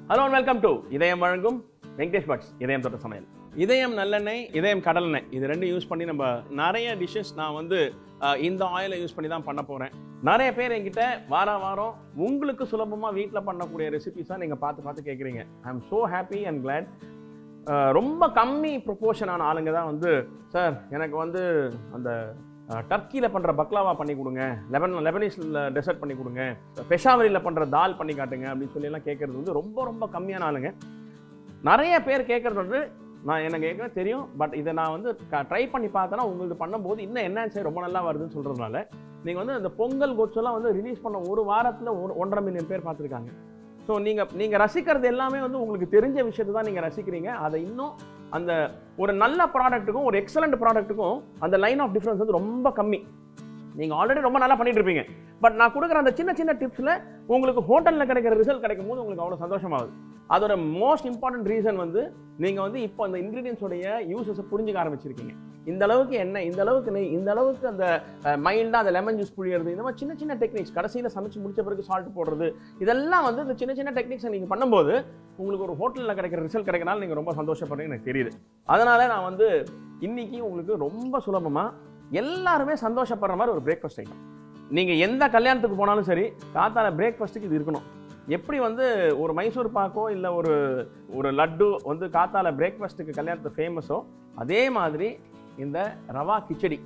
Hello welcome to இதயம் வழங்கும் வெங்கடேஷ் பட்ஸ் இதயம் தொட்ட சமையல் இதயம் நல்லெண்ணெய் இதயம் கடலெண்ணெய் இது ரெண்டும் யூஸ் பண்ணி நம்ம நிறைய டிஷ்ஷஸ் நான் வந்து அஹ், இந்த ஆயிலை யூஸ் பண்ணி தான் பண்ண போகிறேன் நிறைய பேர் என்கிட்ட வார வாரம் உங்களுக்கு சுலபமாக வீட்டில் பண்ணக்கூடிய ரெசிபிஸாக நீங்கள் பார்த்து பார்த்து கேட்குறீங்க I am so happy and glad ரொம்ப கம்மி ப்ரொப்போர்ஷனான ஆளுங்க தான் வந்து சார் எனக்கு வந்து அந்த டர்க்கியில் பண்ணுற பக்லாவா பண்ணி கொடுங்க லெபன் லெபனீஸில் டெசர்ட் பண்ணி கொடுங்க பெஷாவரியில் பண்ணுற தால் பண்ணி காட்டுங்க அப்படின்னு சொல்லி எல்லாம் கேட்குறது வந்து ரொம்ப ரொம்ப கம்மியான ஆளுங்க நிறைய பேர் கேட்குறது வந்து நான் எனக்கு ஏற்கனவே தெரியும் பட் இதை நான் வந்து ட்ரை பண்ணி பார்த்தேன்னா உங்களுக்கு பண்ணும்போது இன்னும் என்ன சரி ரொம்ப நல்லா வருதுன்னு சொல்கிறதுனால நீங்கள் வந்து அந்த பொங்கல் கோச்செல்லாம் வந்து ரிலீஸ் பண்ண ஒரு வாரத்தில் ஒரு ஒன்றரை மில்லியன் பேர் பார்த்துருக்காங்க ஸோ நீங்கள் நீங்கள் ரசிக்கிறது எல்லாமே வந்து உங்களுக்கு தெரிஞ்ச விஷயத்தை தான் நீங்கள் ரசிக்கிறீங்க அதை இன்னும் அந்த ஒரு நல்ல ப்ராடக்ட்டுக்கும் ஒரு எக்ஸலண்ட் ப்ராடக்ட்டுக்கும் அந்த லைன் ஆஃப் டிஃப்ரென்ஸ் வந்து ரொம்ப கம்மி நீங்கள் ஆல்ரெடி ரொம்ப நல்லா பண்ணிட்டு இருப்பீங்க பட் நான் கொடுக்குற அந்த சின்ன சின்ன டிப்ஸில் உங்களுக்கு ஹோட்டலில் கிடைக்கிற ரிசல்ட் கிடைக்கும் போது உங்களுக்கு அவ்வளோ சந்தோஷமாகுது அதோட மோஸ்ட் இம்பார்ட்டன்ட் ரீசன் வந்து நீங்கள் வந்து இப்போ அந்த இன்க்ரீடியன்ஸோடைய யூசஸை புரிஞ்சுக்க ஆரம்பிச்சிருக்கீங்க இந்த அளவுக்கு என்ன இந்த அளவுக்கு நெய் இந்த அளவுக்கு அந்த மைல்டாக அந்த லெமன் ஜூஸ் புழியறது இந்த மாதிரி சின்ன சின்ன டெக்னிக்ஸ் கடைசியில் சமைச்சு முடிச்ச பிறகு சால்ட் போடுறது இதெல்லாம் வந்து இந்த சின்ன சின்ன டெக்னிக்ஸை நீங்கள் பண்ணும்போது உங்களுக்கு ஒரு ஹோட்டலில் கிடைக்கிற ரிசல்ட் கிடைக்கனால நீங்கள் ரொம்ப சந்தோஷப்படுறீங்க எனக்கு தெரியுது அதனால நான் வந்து இன்னைக்கு உங்களுக்கு ரொம்ப சுலபமாக எல்லாருமே சந்தோஷப்படுற மாதிரி ஒரு பிரேக்ஃபாஸ்ட் ஐட்டம் நீங்கள் எந்த கல்யாணத்துக்கு போனாலும் சரி காத்தால பிரேக்ஃபாஸ்ட்டுக்கு இது இருக்கணும் எப்படி வந்து ஒரு மைசூர் பாக்கோ இல்லை ஒரு ஒரு லட்டு வந்து காத்தால பிரேக்ஃபாஸ்ட்டுக்கு கல்யாணத்துக்கு ஃபேமஸோ அதே மாதிரி இந்த ரவா கிச்சடி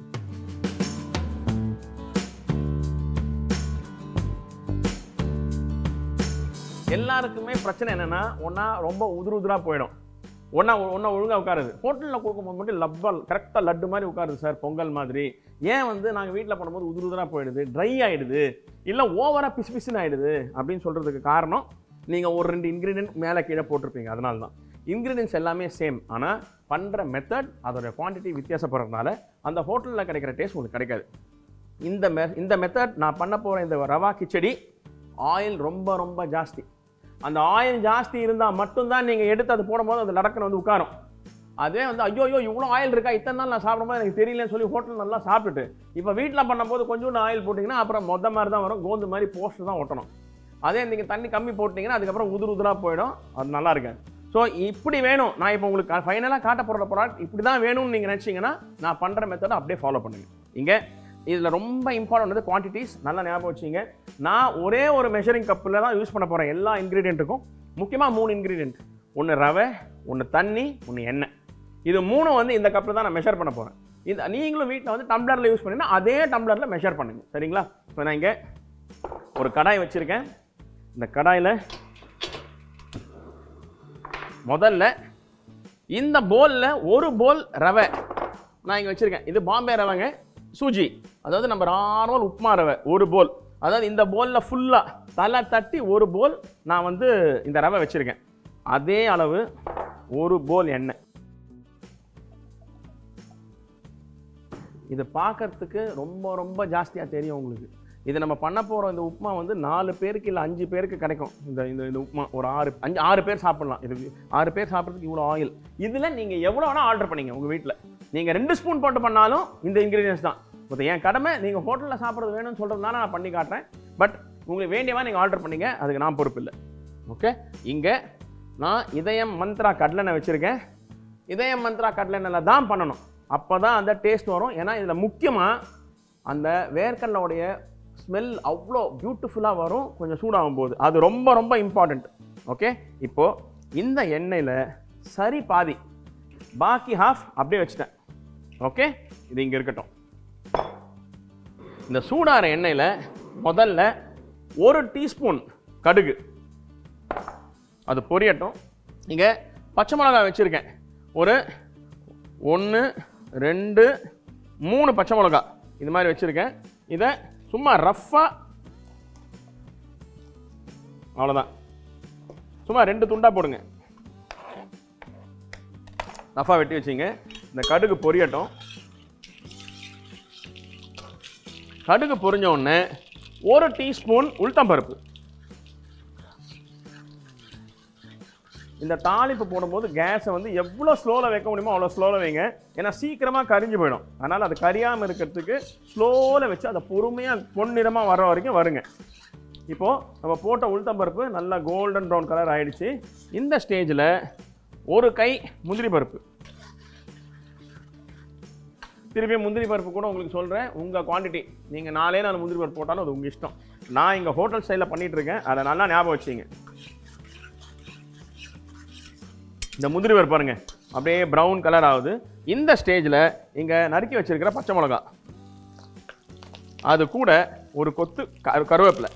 எல்லாருக்குமே பிரச்சனை என்னன்னா ஒன்றா ரொம்ப உதிரு உதிரா போயிடும் ஒன்றா ஒன்றா ஒழுங்காக உட்காருது ஹோட்டலில் கொடுக்கும்போது மட்டும் லப்பால் கரெக்டாக லட்டு மாதிரி உட்காருது சார் பொங்கல் மாதிரி ஏன் வந்து நாங்கள் வீட்டில் பண்ணும்போது உதிரு உதிரா போயிடுது ட்ரை ஆயிடுது இல்லை ஓவராக பிசு பிசுன்னு ஆயிடுது அப்படின்னு சொல்கிறதுக்கு காரணம் நீங்கள் ஒரு ரெண்டு இன்க்ரீடியன்ட் மேலே கீழே போட்டிருப்பீங்க அதனால தான் இன்க்ரீடியன்ஸ் எல்லாமே சேம் ஆனால் பண்ணுற மெத்தட் அதோட குவான்டிட்டி வித்தியாசப்படுறதுனால அந்த ஹோட்டலில் கிடைக்கிற டேஸ்ட் உங்களுக்கு கிடைக்காது இந்த மெ இந்த மெத்தட் நான் பண்ண போகிற இந்த ரவா கிச்சடி ஆயில் ரொம்ப ரொம்ப ஜாஸ்தி அந்த ஆயில் ஜாஸ்தி இருந்தால் மட்டும்தான் நீங்கள் எடுத்து அது போடும்போது அது லடக்குன்னு வந்து உட்காரும் அதே வந்து ஐயோ ஐயோ இவ்வளோ ஆயில் இருக்கா இத்தனை நாள் நான் சாப்பிடும்போது எனக்கு தெரியலன்னு சொல்லி ஹோட்டல் நல்லா சாப்பிட்டுட்டு இப்போ வீட்டில் பண்ணும்போது கொஞ்சோண்டு ஆயில் போட்டிங்கன்னா அப்புறம் மொத்த மாதிரி தான் வரும் கோந்து மாதிரி போஸ்ட் தான் ஒட்டணும் அதே நீங்கள் தண்ணி கம்மி போட்டிங்கன்னா அதுக்கப்புறம் உதிர் உதிராக போயிடும் அது நல்லா இருக்காது ஸோ இப்படி வேணும் நான் இப்போ உங்களுக்கு ஃபைனலாக காட்ட போகிற ப்ராடக்ட் இப்படி தான் வேணும்னு நீங்கள் நினச்சிங்கன்னா நான் பண்ணுற மெத்தடை அப்படியே ஃபாலோ பண்ணுங்க இங்கே இதில் ரொம்ப இம்பார்ட்டன்ட் வந்து குவான்டிட்டிஸ் நல்லா ஞாபகம் வச்சுங்க நான் ஒரே ஒரு மெஷரிங் கப்பில் தான் யூஸ் பண்ண போகிறேன் எல்லா இன்க்ரீடியண்ட்டுக்கும் முக்கியமாக மூணு இன்க்ரீடியண்ட் ஒன்று ரவை ஒன்று தண்ணி ஒன்று எண்ணெய் இது மூணும் வந்து இந்த கப்பில் தான் நான் மெஷர் பண்ண போகிறேன் இந்த நீங்களும் வீட்டில் வந்து டம்ளரில் யூஸ் பண்ணினா அதே டம்ளரில் மெஷர் பண்ணுங்க சரிங்களா இப்போ நான் இங்கே ஒரு கடாய் வச்சுருக்கேன் இந்த கடாயில் முதல்ல இந்த போலில் ஒரு போல் ரவை நான் இங்கே வச்சுருக்கேன் இது பாம்பே ரவைங்க சூஜி அதாவது நம்ம நார்மல் உப்புமா ரவை ஒரு போல் அதாவது இந்த போலில் ஃபுல்லாக தலை தட்டி ஒரு போல் நான் வந்து இந்த ரவை வச்சுருக்கேன் அதே அளவு ஒரு போல் எண்ணெய் இது பார்க்கறதுக்கு ரொம்ப ரொம்ப ஜாஸ்தியாக தெரியும் உங்களுக்கு இது நம்ம பண்ண போகிற இந்த உப்புமா வந்து நாலு பேருக்கு இல்லை அஞ்சு பேருக்கு கிடைக்கும் இந்த இந்த இந்த உப்புமா ஒரு ஆறு அஞ்சு ஆறு பேர் சாப்பிட்லாம் இது ஆறு பேர் சாப்பிட்றதுக்கு இவ்வளோ ஆயில் இதில் நீங்கள் எவ்வளோ வேணால் ஆர்டர் பண்ணீங்க உங்கள் வீட்டில் நீங்கள் ரெண்டு ஸ்பூன் போட்டு பண்ணாலும் இந்த இன்க்ரீடியன்ஸ் தான் இப்போ என் கடமை நீங்கள் ஹோட்டலில் சாப்பிட்றது வேணும்னு சொல்கிறதுனால நான் பண்ணி காட்டுறேன் பட் உங்களுக்கு வேண்டியவா நீங்கள் ஆர்டர் பண்ணீங்க அதுக்கு நான் பொறுப்பு இல்லை ஓகே இங்கே நான் இதயம் மந்த்ரா கடலெண்ணெய் வச்சுருக்கேன் இதயம் மந்த்ரா கடலெண்ணெயில் தான் பண்ணணும் அப்போ தான் அந்த டேஸ்ட் வரும் ஏன்னா இதில் முக்கியமாக அந்த வேர்க்கடலோடைய ஸ்மெல் அவ்வளோ பியூட்டிஃபுல்லாக வரும் கொஞ்சம் சூடாகும் போது அது ரொம்ப ரொம்ப இம்பார்ட்டண்ட் ஓகே இப்போது இந்த எண்ணெயில் சரி பாதி பாக்கி ஹாஃப் அப்படியே வச்சுட்டேன் ஓகே இது இங்கே இருக்கட்டும் இந்த சூடாற எண்ணெயில் முதல்ல ஒரு டீஸ்பூன் கடுகு அது பொரியட்டும் இங்கே பச்சை மிளகாய் வச்சுருக்கேன் ஒரு ஒன்று ரெண்டு மூணு பச்சை மிளகா இது மாதிரி வச்சுருக்கேன் இதை சும்மா ரஃப்பாக அவ்வளோதான் சும்மா ரெண்டு துண்டாக போடுங்க ரஃபாக வெட்டி வச்சிங்க இந்த கடுகு பொரியட்டும் கடுகு பொரிஞ்ச உடனே ஒரு டீஸ்பூன் உளுத்தம்பருப்பு இந்த தாளிப்பு போடும்போது கேஸை வந்து எவ்வளோ ஸ்லோவில் வைக்க முடியுமோ அவ்வளோ ஸ்லோவில் வைங்க ஏன்னா சீக்கிரமாக கரிஞ்சு போயிடும் அதனால் அது கரியாமல் இருக்கிறதுக்கு ஸ்லோவில் வச்சு அதை பொறுமையாக பொன்னிறமாக வர வரைக்கும் வருங்க இப்போது நம்ம போட்ட உளுத்தம்பருப்பு நல்லா கோல்டன் ப்ரௌன் கலர் ஆயிடுச்சு இந்த ஸ்டேஜில் ஒரு கை முந்திரி பருப்பு திருப்பி முந்திரி பருப்பு கூட உங்களுக்கு சொல்கிறேன் உங்கள் குவாண்டிட்டி நீங்கள் நாலே நாலு முந்திரி பருப்பு போட்டாலும் அது உங்கள் இஷ்டம் நான் இங்கே ஹோட்டல் ஸ்டைலில் பண்ணிட்டு இருக்கேன் அதை நல்லா ஞாபகம் வச்சிங்க இந்த முந்திரி பருப்பு பாருங்க அப்படியே ப்ரௌன் கலர் ஆகுது இந்த ஸ்டேஜில் இங்கே நறுக்கி வச்சிருக்கிற பச்சை மிளகா அது கூட ஒரு கொத்து க- கருவேப்பிலை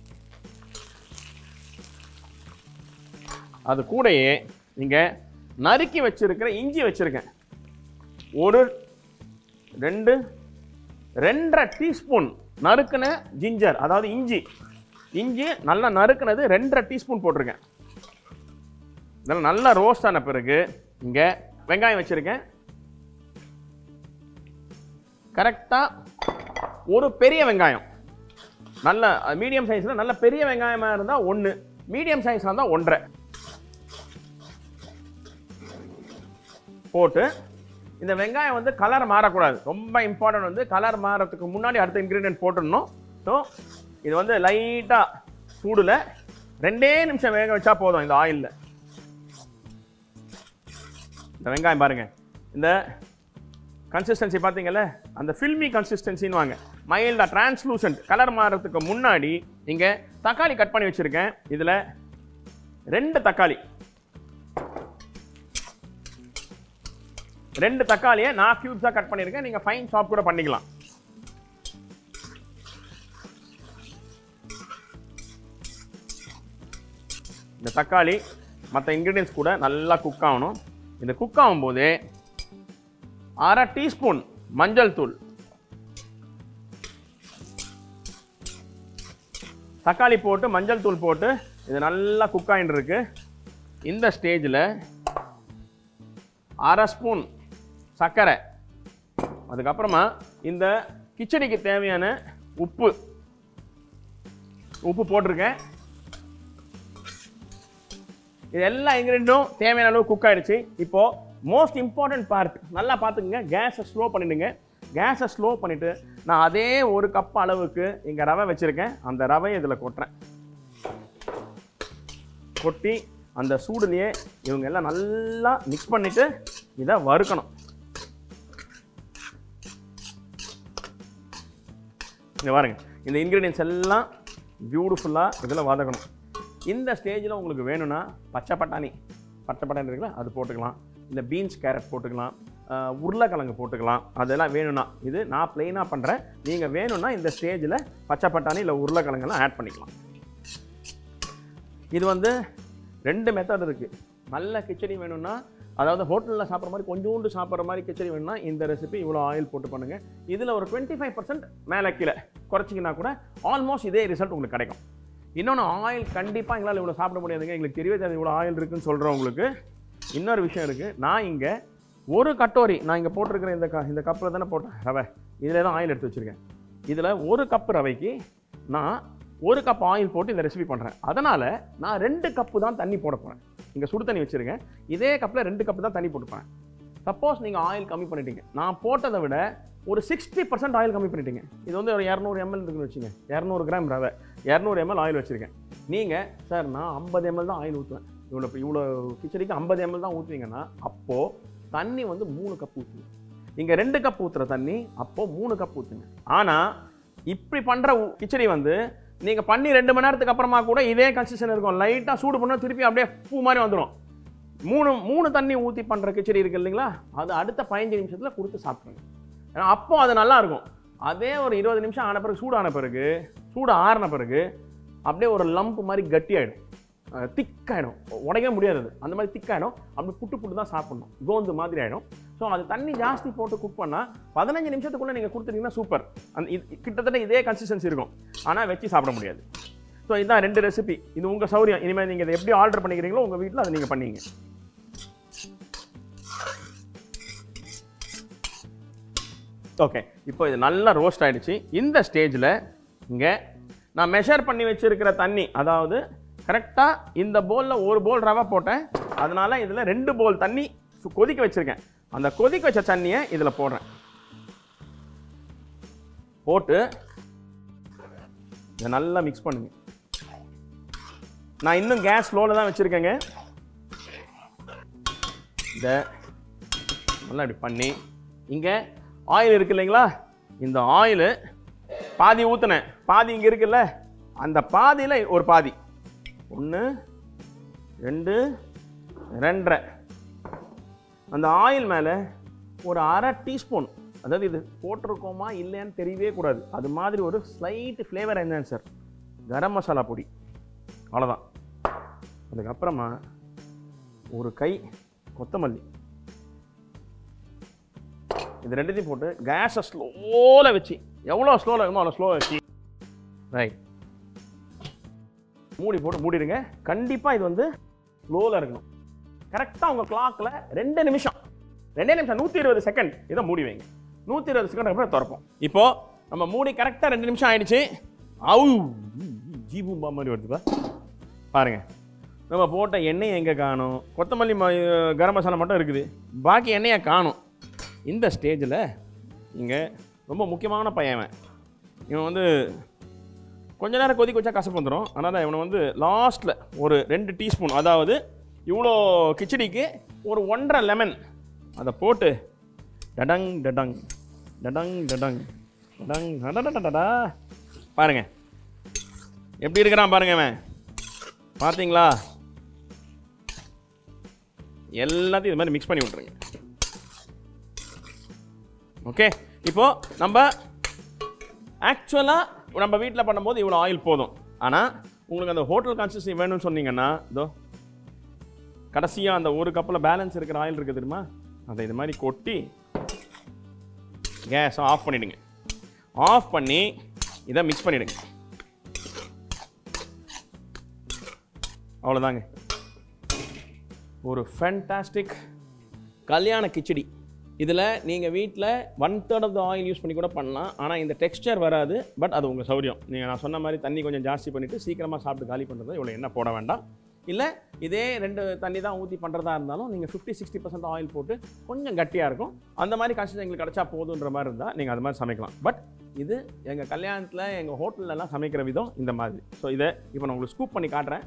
அது கூடயே இங்கே நறுக்கி வச்சிருக்கிற இஞ்சி வச்சிருக்கேன் ஒரு ரெண்டு ரெண்டரை டீஸ்பூன் நறுக்குன ஜிஞ்சர் அதாவது இஞ்சி இஞ்சி நல்லா நறுக்குனது ரெண்டரை டீஸ்பூன் போட்டிருக்கேன் இதெல்லாம் நல்லா ரோஸ்ட் ஆன பிறகு இங்கே வெங்காயம் வச்சுருக்கேன் கரெக்டாக ஒரு பெரிய வெங்காயம் நல்ல மீடியம் சைஸில் நல்ல பெரிய வெங்காயமாக இருந்தால் ஒன்று மீடியம் சைஸாக இருந்தால் ஒன்றரை போட்டு இந்த வெங்காயம் வந்து கலர் மாறக்கூடாது ரொம்ப இம்பார்ட்டன்ட் வந்து கலர் மாறதுக்கு முன்னாடி அடுத்த இன்க்ரீடியன்ட் போட்டுடணும் ஸோ இது வந்து லைட்டாக சூடில் ரெண்டே நிமிஷம் வேக வச்சா போதும் இந்த ஆயிலில் இந்த வெங்காயம் பாருங்க இந்த கன்சிஸ்டன்சி பார்த்தீங்கல்ல அந்த ஃபில்மி கன்சிஸ்டன்சின்னு வாங்க மைல்டாக டிரான்ஸ்லூசன்ட் கலர் மாறதுக்கு முன்னாடி இங்கே தக்காளி கட் பண்ணி வச்சுருக்கேன் இதில் ரெண்டு தக்காளி ரெண்டு தக்காளியை நான் கியூப்ஸாக கட் பண்ணியிருக்கேன் நீங்கள் ஃபைன் சாப் கூட பண்ணிக்கலாம் இந்த தக்காளி மற்ற இன்க்ரீடியன்ஸ் கூட நல்லா குக் ஆகணும் இந்த குக் ஆகும்போதே அரை டீஸ்பூன் மஞ்சள் தூள் தக்காளி போட்டு மஞ்சள் தூள் போட்டு இது நல்லா குக் ஆகிட்டு இருக்கு இந்த ஸ்டேஜில் அரை ஸ்பூன் சர்க்கரை அதுக்கப்புறமா இந்த கிச்சடிக்கு தேவையான உப்பு உப்பு போட்டிருக்கேன் இது எல்லா இன்க்ரீடியும் தேவையான அளவு குக் ஆயிடுச்சு இப்போ மோஸ்ட் இம்பார்ட்டன்ட் பார்ட் நல்லா பார்த்துக்குங்க கேஸை ஸ்லோ பண்ணிடுங்க கேஸை ஸ்லோ பண்ணிவிட்டு நான் அதே ஒரு கப் அளவுக்கு இங்கே ரவை வச்சுருக்கேன் அந்த ரவையை இதில் கொட்டுறேன் கொட்டி அந்த சூடுலேயே இவங்க எல்லாம் நல்லா மிக்ஸ் பண்ணிவிட்டு இதை வறுக்கணும் இங்க பாருங்க இந்த இன்க்ரீடியன்ஸ் எல்லாம் பியூட்டிஃபுல்லாக இதில் வதக்கணும் இந்த ஸ்டேஜில் உங்களுக்கு வேணும்னா பச்சை பட்டாணி பச்சை பட்டாணி இருக்குல்ல அது போட்டுக்கலாம் இல்லை பீன்ஸ் கேரட் போட்டுக்கலாம் ஆஹ் உருளைக்கிழங்கு போட்டுக்கலாம் அதெல்லாம் வேணும்னா இது நான் ப்ளெயினாக பண்ணுறேன் நீங்கள் வேணும்னா இந்த ஸ்டேஜில் பச்சை பட்டாணி இல்லை உருளைக்கிழங்கெல்லாம் ஆட் பண்ணிக்கலாம் இது வந்து ரெண்டு மெத்தட் இருக்குது நல்ல கிச்சடி வேணும்னா அதாவது ஹோட்டலில் சாப்பிட்ற மாதிரி கொஞ்சோண்டு சாப்பிட்ற மாதிரி கிச்சடி வேணும்னா இந்த ரெசிபி இவ்வளோ ஆயில் போட்டு பண்ணுங்கள் இதில் ஒரு டுவெண்ட்டி ஃபைவ் பர்சன்ட் மேலே கீழே குறைச்சிங்கன்னா கூட ஆல்மோஸ்ட் இதே ரிசல்ட் உங்களுக்கு கிடைக்கும் இன்னொன்று ஆயில் கண்டிப்பாக எங்களால் இவ்வளோ சாப்பிட முடியாதுங்க எங்களுக்கு தெரியவே தெரியாது இவ்வளோ ஆயில் இருக்குன்னு சொல்கிறவங்களுக்கு இன்னொரு விஷயம் இருக்குது நான் இங்கே ஒரு கட்டோரி நான் இங்கே போட்டிருக்கிற இந்த க இந்த கப்பில் தானே போட்டேன் ரவை இதில் தான் ஆயில் எடுத்து வச்சுருக்கேன் இதில் ஒரு கப் ரவைக்கு நான் ஒரு கப் ஆயில் போட்டு இந்த ரெசிபி பண்ணுறேன் அதனால் நான் ரெண்டு கப்பு தான் தண்ணி போட போகிறேன் இங்கே சுடு தண்ணி வச்சுருக்கேன் இதே கப்பில் ரெண்டு கப்பு தான் தண்ணி போட்டுப்பேன் சப்போஸ் நீங்கள் ஆயில் கம்மி பண்ணிட்டீங்க நான் போட்டதை விட ஒரு சிக்ஸ்டி பர்சன்ட் ஆயில் கம்மி பண்ணிட்டீங்க இது வந்து ஒரு இரநூறு எம்எல் இருக்குன்னு வச்சுங்க இரநூறு கிராம் ரவை இரநூறு எம்எல் ஆயில் வச்சுருக்கேன் நீங்கள் சார் நான் ஐம்பது எம்எல் தான் ஆயில் ஊற்றுவேன் இவ்வளோ இவ்வளோ கிச்சடிக்கு ஐம்பது எம்எல் தான் ஊற்றுவீங்கன்னா அப்போது தண்ணி வந்து மூணு கப் ஊற்றுங்க இங்கே ரெண்டு கப் ஊற்றுற தண்ணி அப்போது மூணு கப் ஊற்றுங்க ஆனால் இப்படி பண்ணுற கிச்சடி வந்து நீங்கள் பண்ணி ரெண்டு மணி நேரத்துக்கு அப்புறமா கூட இதே கன்சிஸ்டன் இருக்கும் லைட்டாக சூடு பண்ணால் திருப்பி அப்படியே பூ மாதிரி வந்துடும் மூணு மூணு தண்ணி ஊற்றி பண்ணுற கிச்சடி இருக்கு இல்லைங்களா அது அடுத்த பதினஞ்சு நிமிஷத்தில் கொடுத்து சாப்பிட்ருங்க ஏன்னா அப்போ அது நல்லா இருக்கும் அதே ஒரு இருபது நிமிஷம் ஆன பிறகு சூடான பிறகு சூடு ஆறின பிறகு அப்படியே ஒரு லம்ப் மாதிரி கட்டியாயிடும் திக்காயிடும் உடைக்கவே முடியாது அது அந்த மாதிரி திக்காயிடும் அப்படி புட்டு புட்டு தான் சாப்பிடணும் கோந்து மாதிரி ஆகிடும் ஸோ அது தண்ணி ஜாஸ்தி போட்டு குக் பண்ணால் பதினஞ்சு நிமிஷத்துக்குள்ளே நீங்கள் கொடுத்துட்டீங்கன்னா சூப்பர் அந்த இது கிட்டத்தட்ட இதே கன்சிஸ்டன்சி இருக்கும் ஆனால் வச்சு சாப்பிட முடியாது ஸோ இதுதான் ரெண்டு ரெசிபி இது உங்கள் சௌரியம் இனிமேல் நீங்கள் இதை எப்படி ஆர்டர் பண்ணிக்கிறீங்களோ உங்கள் வீட்டில் அதை நீங்கள் பண்ணீங்க ஓகே இப்போ இது நல்லா ரோஸ்ட் ஆயிடுச்சு இந்த ஸ்டேஜில் இங்கே நான் மெஷர் பண்ணி வச்சிருக்கிற தண்ணி அதாவது கரெக்டாக இந்த போலில் ஒரு போல் ரவை போட்டேன் அதனால இதில் ரெண்டு போல் தண்ணி சு- கொதிக்க வச்சிருக்கேன் அந்த கொதிக்க வச்ச தண்ணியை இதில் போடுறேன் போட்டு இதை நல்லா மிக்ஸ் பண்ணுங்க நான் இன்னும் கேஸ் ஸ்லோவில் தான் வச்சுருக்கேங்க இதை நல்லா இப்படி பண்ணி இங்கே ஆயில் இருக்கு இல்லைங்களா இந்த ஆயிலு பாதி ஊற்றுனேன் பாதி இங்கே இருக்குல்ல அந்த பாதியில் ஒரு பாதி ஒன்று ரெண்டு ரெண்டரை அந்த ஆயில் மேலே ஒரு அரை டீஸ்பூன் அதாவது இது போட்டிருக்கோமா இல்லையான்னு தெரியவே கூடாது அது மாதிரி ஒரு slight flavour sir garam masala பொடி அவ்வளோதான் அதுக்கப்புறமா ஒரு கை கொத்தமல்லி இது ரெண்டுத்தையும் போட்டு கேஸை ஸ்லோவில் வச்சு எவ்வளோ ஸ்லோவில் இருக்குமோ அவ்வளோ ஸ்லோவில் வச்சு ரைட் மூடி போட்டு மூடிடுங்க கண்டிப்பாக இது வந்து ஸ்லோவில் இருக்கணும் கரெக்டாக உங்கள் கிளாக்கில் ரெண்டு நிமிஷம் ரெண்டே நிமிஷம் நூற்றி இருபது செகண்ட் இதை மூடி வைங்க நூற்றி இருபது செகண்ட் அப்புறம் திறப்போம் இப்போ நம்ம மூடி கரெக்டாக ரெண்டு நிமிஷம் ஆயிடுச்சு அவு ஜீபூம்பா மாதிரி வருதுப்பா பாருங்க நம்ம போட்ட எண்ணெய் எங்கே காணும் கொத்தமல்லி ம- கரம் மசாலா மட்டும் இருக்குது பாக்கி எண்ணெயை காணும் இந்த ஸ்டேஜில் இங்கே ரொம்ப முக்கியமான பையன் இவன். இவன் வந்து கொஞ்ச நேரம் கொதிக்க வச்சா கசப்பு வந்துடும் அதனால் இவனை வந்து லாஸ்ட்டில் ஒரு ரெண்டு டீஸ்பூன் அதாவது இவ்வளோ கிச்சடிக்கு ஒரு ஒன்றரை லெமன் அதை போட்டு டடங் டடங் டடங் டடங் டடங் டடடடடா பாருங்க எப்படி இருக்கிறான் பாருங்க அவன் பார்த்தீங்களா எல்லாத்தையும் இது மாதிரி மிக்ஸ் பண்ணி விட்ருங்க ஓகே இப்போ நம்ம ஆக்சுவலாக நம்ம வீட்டில் பண்ணும்போது இவ்வளோ ஆயில் போதும் ஆனால் உங்களுக்கு அந்த ஹோட்டல் கான்சிஸ்டன்சி வேணும்னு சொன்னீங்கன்னா இதோ கடைசியாக அந்த ஒரு கப்பில் பேலன்ஸ் இருக்கிற ஆயில் இருக்குது தெரியுமா அதை இது மாதிரி கொட்டி கேஸ் ஆஃப் பண்ணிடுங்க ஆஃப் பண்ணி இதை மிக்ஸ் பண்ணிடுங்க அவ்வளோதாங்க ஒரு ஃபேண்டாஸ்டிக் கல்யாண கிச்சடி இதில் நீங்கள் வீட்டில் one third of the oil use பண்ணி கூட பண்ணலாம் ஆனால் இந்த டெக்ஸ்சர் வராது பட் அது உங்கள் சௌரியம் நீங்கள் நான் சொன்ன மாதிரி தண்ணி கொஞ்சம் ஜாஸ்தி பண்ணிவிட்டு சீக்கிரமாக சாப்பிட்டு காலி பண்ணுறது இவ்வளோ எண்ணெய் போட வேண்டாம் இல்லை இதே ரெண்டு தண்ணி தான் ஊற்றி பண்ணுறதா இருந்தாலும் நீங்கள் ஃபிஃப்டி சிக்ஸ்டி பர்சன்ட் ஆயில் போட்டு கொஞ்சம் கட்டியாக இருக்கும் அந்த மாதிரி கஷ்டம் எங்களுக்கு கிடச்சா போதுன்ற மாதிரி இருந்தால் நீங்கள் அது மாதிரி சமைக்கலாம் பட் இது எங்கள் கல்யாணத்தில் எங்கள் ஹோட்டல்லலாம் சமைக்கிற விதம் இந்த மாதிரி ஸோ இதை இப்போ நான் உங்களுக்கு ஸ்கூப் பண்ணி காட்டுறேன்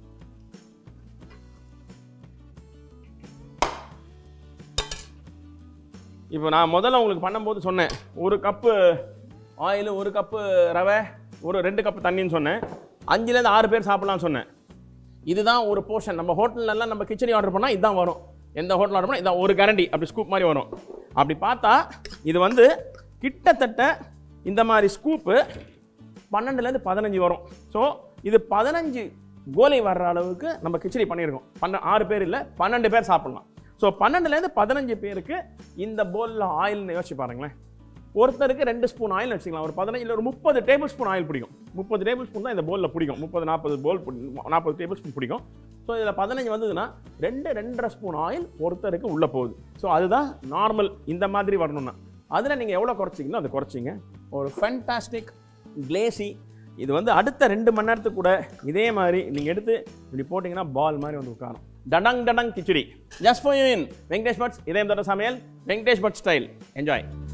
இப்போ நான் முதல்ல உங்களுக்கு பண்ணும்போது சொன்னேன் ஒரு கப்பு ஆயில் ஒரு கப்பு ரவை ஒரு ரெண்டு கப்பு தண்ணின்னு சொன்னேன் அஞ்சுலேருந்து ஆறு பேர் சாப்பிட்லாம்னு சொன்னேன் இதுதான் ஒரு போர்ஷன் நம்ம ஹோட்டல்லலாம் நம்ம கிச்சடி ஆர்டர் பண்ணால் இதுதான் வரும் எந்த ஹோட்டல் ஆர்டர் பண்ணால் இதான் ஒரு கரண்டி அப்படி ஸ்கூப் மாதிரி வரும் அப்படி பார்த்தா இது வந்து கிட்டத்தட்ட இந்த மாதிரி ஸ்கூப்பு பன்னெண்டுலேருந்து பதினஞ்சு வரும் ஸோ இது பதினஞ்சு கோலி வர்ற அளவுக்கு நம்ம கிச்சடி பண்ணியிருக்கோம் பன்ன ஆறு பேர் இல்லை பன்னெண்டு பேர் சாப்பிட்லாம் ஸோ பன்னெண்டுலேருந்து பதினஞ்சு பேருக்கு இந்த போலில் ஆயில்னு யோசிச்சு பாருங்களேன் ஒருத்தருக்கு ரெண்டு ஸ்பூன் ஆயில் வச்சுக்கலாம் ஒரு பதினஞ்சில் ஒரு முப்பது டேபிள் ஸ்பூன் ஆயில் பிடிக்கும் முப்பது டேபிள் ஸ்பூன் தான் இந்த போலில் பிடிக்கும் முப்பது நாற்பது போல் நாற்பது டேபிள் ஸ்பூன் பிடிக்கும் ஸோ இதில் பதினஞ்சு வந்ததுன்னா ரெண்டு ரெண்டரை ஸ்பூன் ஆயில் ஒருத்தருக்கு உள்ளே போகுது ஸோ அதுதான் நார்மல் இந்த மாதிரி வரணும்னா அதில் நீங்கள் எவ்வளோ குறைச்சிங்களோ அதை குறைச்சிங்க ஒரு ஃபென்டாஸ்டிக் கிளேசி இது வந்து அடுத்த ரெண்டு மணி நேரத்துக்கு கூட இதே மாதிரி நீங்கள் எடுத்து இப்படி போட்டிங்கன்னா பால் மாதிரி வந்து உட்காரும் டடங் டடங் khichdi just for you in Venkatesh Bhat's இதயம் தொட்ட சமையல் வெங்கடேஷ் பட் ஸ்டைல் என்ஜாய்